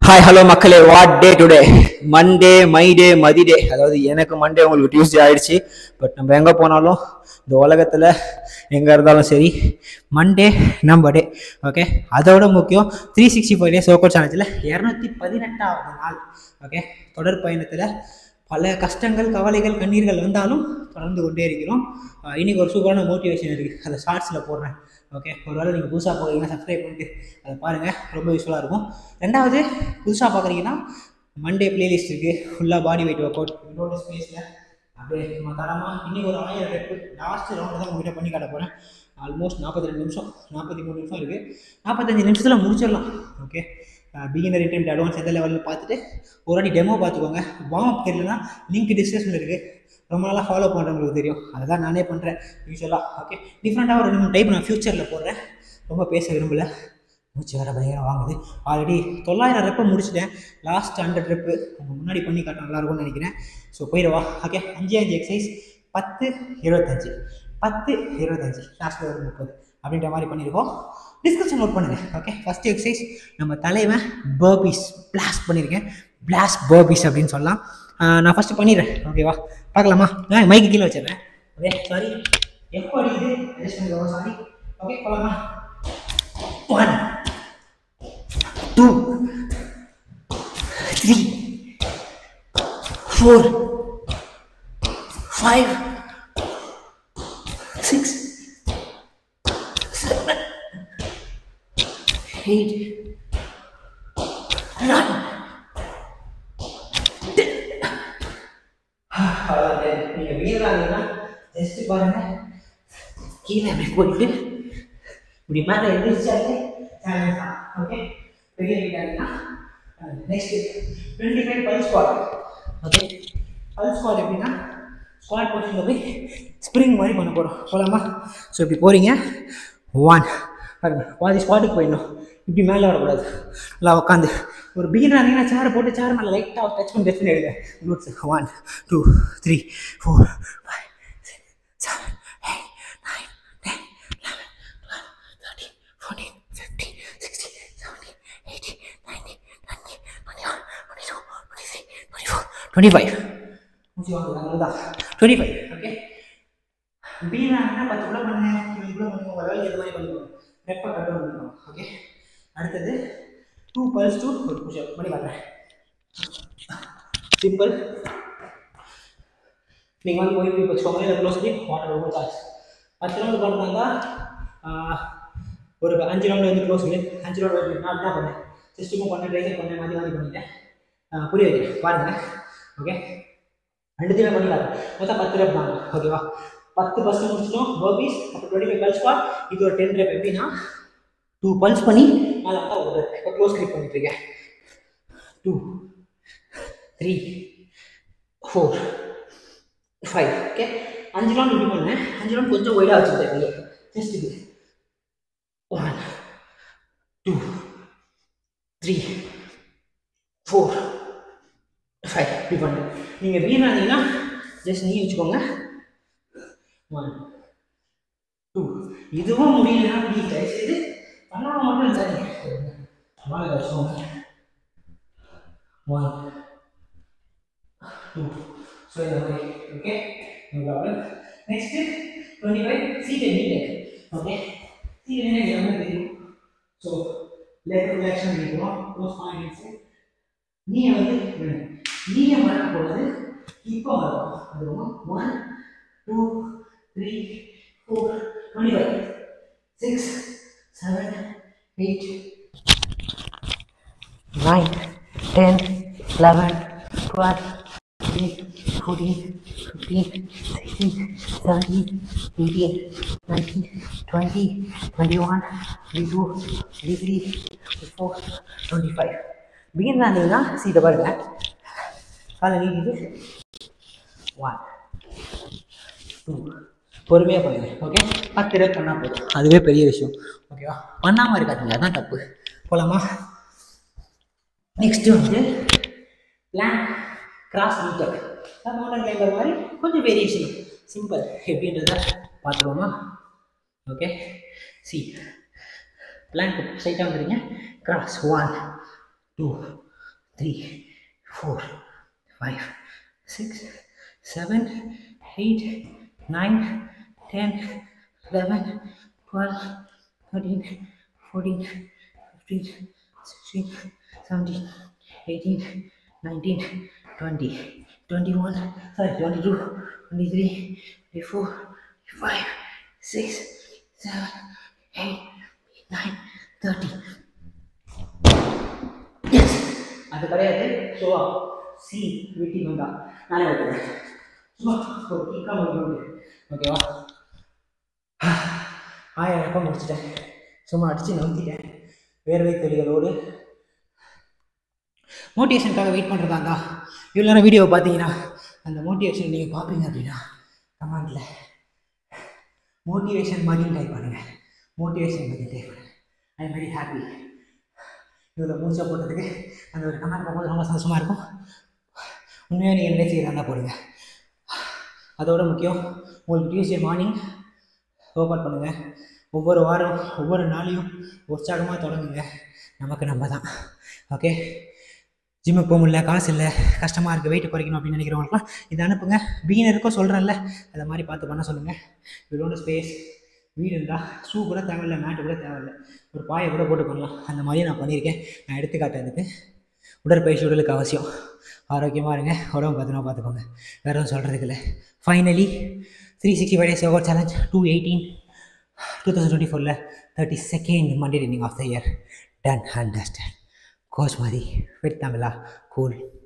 hi hello மக்களே what day today Monday my day மதி day அதாவது எனக்கு மண்டே உங்களுக்கு டியூஸ்டே ஆயிடுச்சு பட் நம்ம எங்கே போனாலும் இந்த உலகத்தில் எங்கே இருந்தாலும் சரி மண்டே நம்ம டே ஓகே அதோட முக்கியம் three sixty five days work out சேனத்தில் இரநூத்தி பதினெட்டாவது நாள் ஓகே தொடர் பயணத்தில் பல கஷ்டங்கள் கவலைகள் கண்ணீர்கள் வந்தாலும் தொடர்ந்து கொண்டே இருக்கிறோம் அஹ் இன்னைக்கு ஒரு சூப்பரான மோட்டிவேஷன் இருக்குது அதை ஷார்ட்ஸில் போடுறேன் ஓகே ஒருவேளை நீங்கள் புதுசாக பார்க்குறீங்கன்னா சப்ஸ்கிரைப் பண்ணிட்டு அதை பாருங்கள் ரொம்ப யூஸ்ஃபுல்லாக இருக்கும் ரெண்டாவது புதுசாக பார்க்குறீங்கன்னா மண்டே பிளேலிஸ்ட் இருக்குது ஃபுல்லாக பாடி வெயிட் ஒர்க் அவுட் இன்னொரு ஸ்பேஸில் அப்படியே நம்ம தரமாக இன்னைக்கு ஒரு ஆயிரம் ரெப்பு லாஸ்ட் ரவுண்டு தான் உங்ககிட்ட பண்ணி காட்ட போகிறேன் ஆல்மோஸ்ட் நாற்பத்தி ரெண்டு நிமிஷம் நாற்பத்தி மூணு நிமிஷம் இருக்குது நாற்பத்தஞ்சு நிமிஷத்தில் முடிச்சிடலாம் ஓகே பிகினர் இன்டென்ட் அட்வான்ஸ் எந்த லெவலில் பார்த்துட்டு ஒரு வாட்டி டெமோ பார்த்துக்கோங்க வார்ம் அப் தெரியலனா லிங்க் டிஸ்கிரிப்ஷனில் இருக்குது ரொம்ப நாளாக ஃபாலோ பண்ணுறவங்களுக்கு தெரியும் அதை தான் நானே பண்ணுறேன் யூஸ்வலாக ஓகே டிஃப்ரெண்ட்டாக ஒரு ரெண்டு மூணு டைப் நான் ஃப்யூச்சரில் போடுறேன் ரொம்ப பேச விரும்பல மூச்சு வேறு பயங்கரம் வாங்குது ஆல்ரெடி தொள்ளாயிரம் ரெப்பை முடிச்சிட்டேன் லாஸ்ட் ஹண்ட்ரட் ரெப்பு உங்க முன்னாடி பண்ணி காட்ட நல்லா இருக்கும்னு நினைக்கிறேன் ஸோ போயிடுவா ஓகே அஞ்சு அஞ்சு எக்ஸசைஸ் பத்து இருபத்தஞ்சு பத்து இருபத்தஞ்சு லாஸ்ட்டில் ஒரு முப்பது அப்படின்ற மாதிரி பண்ணியிருக்கோம் டிஸ்கஷன் நோட் பண்ணுங்கள் ஓகே ஃபஸ்ட் எக்ஸசைஸ் நம்ம தலைவன் பர்பீஸ் பிளாஸ்ட் பண்ணியிருக்கேன் பிளாஸ்ட் பர்பீஸ் அப்படின்னு சொல்லலாம் ஆஹ் நான் ஃபஸ்ட்டு பண்ணிடுறேன் ஓகேவா பார்க்கலாமா நான் மைக்கு கீழே வச்சிடுறேன் ஓகே சாரி எப்போ அடிக்குது அட்ஜஸ்ட் பண்ணிக்கோங்க சாரி ஓகே போகலாமா one two three four five six seven eight nine நீங்க வீரராங்கன்னா ஜஸ்ட் பாருங்க கீழே அப்படி போயிட்டு இப்படி மேலே எந்திரிச்சாலே சேலஞ்ச் தான் ஓகே பெரிய வீட்டாங்கன்னா next twenty five pulse squat okay pulse squat எப்படின்னா ஸ்குவாட் பொசிஷனில் போய் ஸ்ப்ரிங் மாதிரி பண்ண போகிறோம் போகலாமா ஸோ இப்படி போகிறீங்க ஒன் பாருங்க பாதி ஸ்குவாட்டுக்கு போயிடணும் இப்படி மேலே வரக்கூடாது நல்லா உட்காந்து ஒரு பிகினர் இருந்தீங்கன்னா சேரை போட்டு சேர் மேலே லைட்டாக டச் பண்ணி டச் பண்ணி எடுங்க குட்ஸ் one two three four five six seven eight nine ten eleven twelve thirteen fourteen fifteen sixteen seventeen eighteen nineteen twenty twenty one twenty two twenty three twenty four twenty five twenty five okay பீனாங்கன்னா பத்து கூட பண்ணேன் இவ்வளோ பண்ணுங்க ஒரு வேலை எது மாதிரி பண்ணிக்கோங்க ரெப்பை கட் பண்ணிக்கோங்க ஓகே அடுத்தது டூ பல்ஸ் டூ ஒரு புஷ் பண்ணி காட்டுறேன் சிம்பிள் நீங்கள் வந்து போய் போய் வச்சுக்கோங்க இல்லை க்ளோஸ் பண்ணி வாட்டர் ரொம்ப சார்ஜ் பத்து ரவுண்டு பண்ணுறாங்க ஒரு அஞ்சு ரவுண்டு வந்து க்ளோஸ் பண்ணி அஞ்சு ரவுண்டு வந்து நான் தான் பண்ணேன் சிஸ்டமும் பண்ணேன் ட்ரைசர் பண்ணேன் மாதிரி மாதிரி பண்ணிட்டேன் ஆஹ் புரிய வைக்கிறேன் பாருங்கள் ஓகே ரெண்டுத்தையுமே பண்ணி காட்டுறேன் மொத்தம் பத்து ரெப் தான் ஓகேவா பத்து ஃபஸ்ட்டு முடிச்சிட்டோம் பர்பீஸ் அப்புறம் டுவெண்ட்டி ஃபைவ் பல்ஸ் ஸ்குவாட் இது ஒரு டென் ரெப் எப்படின்னா டூ பல்ஸ் பண்ணி அதில் வந்து ஒரு இப்போ க்ளோஸ் கிளிக் பண்ணிட்டு இருக்கேன் two three four five okay அஞ்சு ரவுண்ட் இப்படி பண்ணேன் அஞ்சு ரவுண்ட் கொஞ்சம் ஒய்டாக வச்சுருக்கேன் ஜஸ்ட் இது one two three four five இப்படி பண்ணு நீங்கள் வீணாக இருந்தீங்கன்னா ஜஸ்ட் நீ வச்சுக்கோங்க ஒன் டூ இதுவும் முடியலன்னா ப்ளீஸ் தயவுசெய்து பண்ணாமல் மட்டும் இருக்காதீங்க வாங்க வச்சுக்கோங்க ஒன் டூ ஸோ இந்த மாதிரி okay no problem next twenty five சீட்டை நீட்டக் ஓகே சீட்டை நீட்டக் எல்லாமே தெரியும் ஸோ லெக் ரிலாக்ஷன் இருக்கணும் க்ளோஸ் பாயிண்ட்ஸு நீயை வந்து விடணும் நீயை மறக்கக்கூடாது இப்போ மறக்கும் அது one two three four twenty five six seven eight nine ten eleven twelve fourteen fifteen sixteen seventeen eighteen nineteen twenty twenty one twenty two twenty three twenty four twenty five begin இருந்தீங்கன்னா சீட்டை பாருங்க காலை நீட்டிட்டு one two பொறுமையாக பண்ணுங்க okay பத்து rate பண்ணால் போதும் அதுவே பெரிய விஷயம் ஓகேவா பண்ணாமல் இருக்காதுங்க அதான் தப்பு போகலாமா நெக்ஸ்ட்டு வந்து plank cross router mountain climber மாதிரி கொஞ்சம் வேரியேஷன் சிம்பிள் எப்படின்றத பார்த்துருவோமா ஓகே சி பிளான் ஸ்ட்ரைட்டாக வந்துடுங்க cross one two three four five six seven eight nine ten eleven twelve thirteen fourteen fifteen sixteen seventeen eighteen nineteen twenty twenty one sorry twenty two twenty three twenty four five six seven eight nine thirty yes அது கிடையாது ஷோவா C விட்டி வந்தா நானே வைக்கிறேன் சும்மா ஒரு கிக்காக முடியும் ஓகேவா ஆயிரம் ரூபாய் முடிச்சிட்டேன் சும்மா அடித்து நம்பிட்டேன் வேர்வை துளிகளோடு மோட்டிவேஷனுக்காக வெயிட் பண்ணுறதா இருந்தா இவ்வளோ நேரம் வீடியோவை பார்த்தீங்கன்னா அந்த மோட்டிவேஷன் நீங்கள் பார்ப்பீங்க அப்படின்னா கமெண்டில் மோட்டிவேஷன் மதியம் டைப் பண்ணுங்கள் மோட்டிவேஷன் மதியம் டைப் பண்ணுங்கள் ஐ எம் வெரி ஹாப்பி இவ்வளோ மூச்சை போட்டதுக்கு அந்த ஒரு கமெண்ட் பார்க்கும்போது ரொம்ப சந்தோஷமாக இருக்கும் உண்மையாக நீங்கள் நினைச்சிக்கிறதா போடுங்க அதோட முக்கியம் உங்களுக்கு டியூஸ்டே மார்னிங் ஒர்க் அவுட் பண்ணுங்கள் ஒவ்வொரு வாரம் ஒவ்வொரு நாளையும் உற்சாகமாக தொடங்குங்க நமக்கு நம்ம தான் ஓகே ஜிம்முக்கு போக முடியல காசு இல்லை கஷ்டமாக இருக்குது வெயிட் குறைக்கணும் அப்படின்னு நினைக்கிறவங்களுக்குலாம் இதை அனுப்புங்க பீனருக்கும் சொல்கிறேன்ல அதை மாதிரி பார்த்து பண்ண சொல்லுங்கள் இவ்வளோட ஸ்பேஸ் வீடு இருந்தால் ஷூ கூட தேவையில்லை மேட்டு கூட தேவையில்லை ஒரு பாயை கூட போட்டு பண்ணலாம் அந்த மாதிரியும் நான் பண்ணியிருக்கேன் நான் எடுத்துக்காட்டேன் அதுக்கு உடற்பயிற்சி உடலுக்கு அவசியம் ஆரோக்கியமாக இருங்க உடம்பு பத்திரமா பார்த்துக்கோங்க வேறு எதுவும் சொல்கிறதுக்கு இல்லை finally three sixty five days yoga challenge two eighteen two thousand twenty ஃபோரில் thirty second Monday running of the year done understand coach மாதிரி வித் தமிழா கூல்